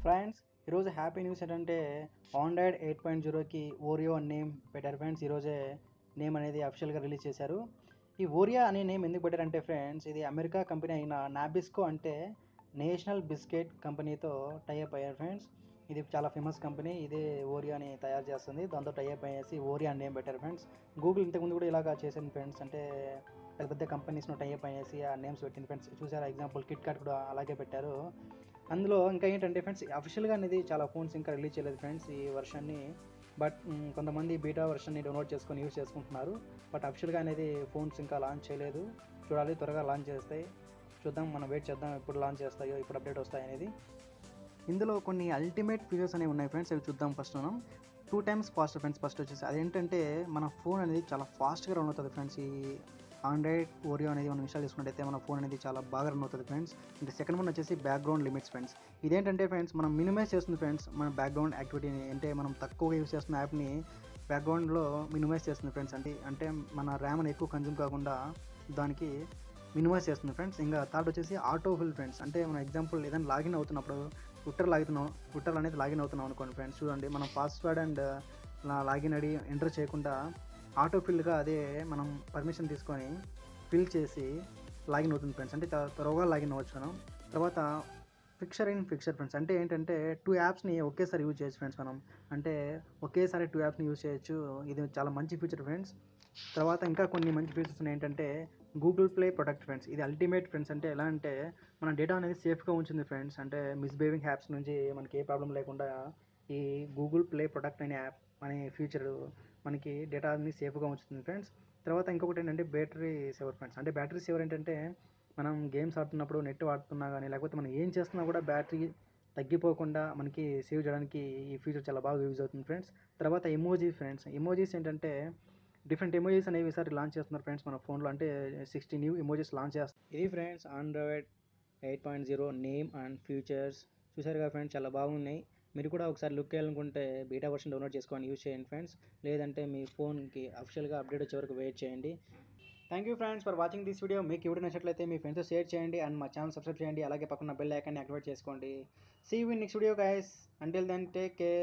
Friends ఈరోజు happy news ఏంటంటే Android eight point జీరోకి ఓరియో అని నేమ్ పెట్టారు ఫ్రెండ్స్ ఈరోజే నేమ్ అనేది అఫిషియల్గా రిలీజ్ చేశారు ఈ ఓరియా అనే నేమ్ ఎందుకు పెట్టారంటే ఫ్రెండ్స్ ఇది అమెరికా కంపెనీ అయిన నాబిస్కో అంటే నేషనల్ బిస్కెట్ కంపెనీతో టైఅప్ అయ్యారు ఫ్రెండ్స్ ఇది చాలా ఫేమస్ కంపెనీ ఇదే ఓరియాని తయారు చేస్తుంది దాంతో టైఅప్ అయ్యేసి ఓరియా అని నేమ్ పెట్టారు ఫ్రెండ్స్ గూగుల్ ఇంతకుముందు కూడా ఇలాగా చేసింది ఫ్రెండ్స్ అంటే పెద్ద పెద్ద కంపెనీస్ను టైఅప్ అయ్యేసి ఆ నేమ్స్ పెట్టింది ఫ్రెండ్స్ చూసారా ఎగ్జాంపుల్ కిట్ కార్ట్ కూడా అలాగే పెట్టారు అందులో ఇంకా ఏంటంటే ఫ్రెండ్స్ అఫీషియల్గా అనేది చాలా ఫోన్స్ ఇంకా రిలీజ్ చేయలేదు ఫ్రెండ్స్ ఈ వర్షన్ని బట్ మ్, కొంతమంది బీటా వర్షన్ని డౌన్లోడ్ చేసుకొని యూస్ చేసుకుంటున్నారు బట్ అఫీషియల్గా అనేది ఫోన్స్ ఇంకా లాంచ్ చేయలేదు చూడాలి త్వరగా లాంచ్ చేస్తాయి చూద్దాం మనం వెయిట్ చేద్దాం ఎప్పుడు లాంచ్ చేస్తాయో ఇప్పుడు అప్డేట్ వస్తాయి అనేది ఇందులో కొన్ని అల్టిమేట్ ఫీచర్స్ అనేవి ఉన్నాయి ఫ్రెండ్స్ అవి చూద్దాం ఫస్ట్ మనం two times fast friends first వచ్చేసి అదేంటంటే మన ఫోన్ అనేది చాలా ఫాస్ట్గా రన్ అవుతుంది ఫ్రెండ్స్ ఈ ఆండ్రాయిడ్ ఓరియో అనేది మనం ఇన్స్టాల్ చేసుకున్నట్టయితే మన ఫోన్ అనేది చాలా బాగా రన్ అవుతుంది ఫ్రెండ్స్ ఇంకా సెకండ్ వన్ వచ్చేసి బ్యాక్గ్రౌండ్ లిమిట్స్ ఫ్రెండ్స్ ఇదేంటంటే ఫ్రెండ్స్ మనం మినిమైజ్ చేస్తుంది ఫ్రెండ్స్ మన బ్యాక్గ్రౌండ్ యాక్టివిటీని అంటే మనం తక్కువగా యూస్ చేస్తున్న యాప్ని బ్యాక్గ్రౌండ్లో మినిమైజ్ చేస్తుంది ఫ్రెండ్స్ అంటే అంటే మన ర్యామ్ అని ఎక్కువ కన్జ్యూమ్ కాకుండా దానికి మినిమైజ్ చేస్తుంది ఫ్రెండ్స్ ఇంకా థర్డ్ వచ్చేసి ఆటో ఫిల్ ఫ్రెండ్స్ అంటే మన ఎగ్జాంపుల్ ఏదైనా లాగిన్ అవుతున్నప్పుడు ట్విట్టర్ లాగుతున్నాం ట్విట్టర్ అనేది లాగిన్ అవుతున్నాం అనుకోండి ఫ్రెండ్స్ చూడండి మనం పాస్వర్డ్ అండ్ లాగిన్ అడి ఎంటర్ చేయకుండా ఆటో ఫిల్గా అదే మనం పర్మిషన్ తీసుకొని ఫిల్ చేసి లాగిన్ అవుతుంది ఫ్రెండ్స్ అంటే చాలా త్వరగా లాగిన్ అవ్వచ్చు మనం తర్వాత ఫిక్చర్ ఇన్ ఫిక్చర్ ఫ్రెండ్స్ అంటే ఏంటంటే టూ యాప్స్ని ఒకేసారి యూజ్ చేయొచ్చు ఫ్రెండ్స్ మనం అంటే ఒకేసారి టూ యాప్స్ని యూజ్ చేయొచ్చు ఇది చాలా మంచి ఫీచర్ ఫ్రెండ్స్ తర్వాత ఇంకా కొన్ని మంచి ఫీచర్స్ ఉన్నాయి ఏంటంటే గూగుల్ ప్లే ప్రొటెక్ట్ ఫ్రెండ్స్ ఇది అల్టిమేట్ ఫ్రెండ్స్ అంటే ఎలా అంటే మన డేటా అనేది సేఫ్గా ఉంచింది ఫ్రెండ్స్ అంటే మిస్బిహేవింగ్ యాప్స్ నుంచి మనకి ఏ ప్రాబ్లం లేకుండా ఈ గూగుల్ ప్లే ప్రొటెక్ట్ అనే యాప్ అనే ఫీచర్ మనకి డేటాని సేఫ్గా ఉంచుతుంది ఫ్రెండ్స్ తర్వాత ఇంకొకటి ఏంటంటే బ్యాటరీ సేవర్ ఫ్రెండ్స్ అంటే బ్యాటరీ సేవర్ ఏంటంటే మనం గేమ్స్ ఆడుతున్నప్పుడు నెట్ వాడుతున్నా కానీ లేకపోతే మనం ఏం చేస్తున్నా కూడా బ్యాటరీ తగ్గిపోకుండా మనకి సేవ్ చేయడానికి ఈ ఫీచర్ చాలా బాగా యూజ్ అవుతుంది ఫ్రెండ్స్ తర్వాత ఎమోజీ ఫ్రెండ్స్ ఎమోజీస్ ఏంటంటే డిఫరెంట్ ఎమోజీస్ అనేవి ఈసారి లాంచ్ చేస్తున్నారు ఫ్రెండ్స్ మన ఫోన్లో అంటే సిక్స్టీ న్యూ ఎమోజీస్ లాంచ్ చేస్తారు ఇది friends Android eight point zero name and features చూసారు కదా ఫ్రెండ్స్ చాలా బాగున్నాయి మీరు కూడా ఒకసారి లుక్ చేయాలనుకుంటే బీటా వర్షన్ డౌన్లోడ్ చేసుకొని యూజ్ చేయండి ఫ్రెండ్స్ లేదంటే మీ ఫోన్కి అఫిషియల్గా అప్డేట్ వచ్చే వరకు వెయిట్ చేయండి thank you friends for watching this video మీకు ఈ వీడియో నచ్చినట్లయితే మీ ఫ్రెండ్స్తో షేర్ చేయండి అండ్ మా ఛానల్ సబ్స్క్రైబ్ చేయండి అలాగే పక్కన బెల్ ఐకాన్ని యాక్టివేట్ చేసుకోండి see you in next video guys until then take care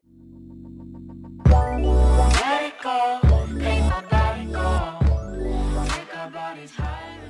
Let it go, let my body go. Take our bodies higher.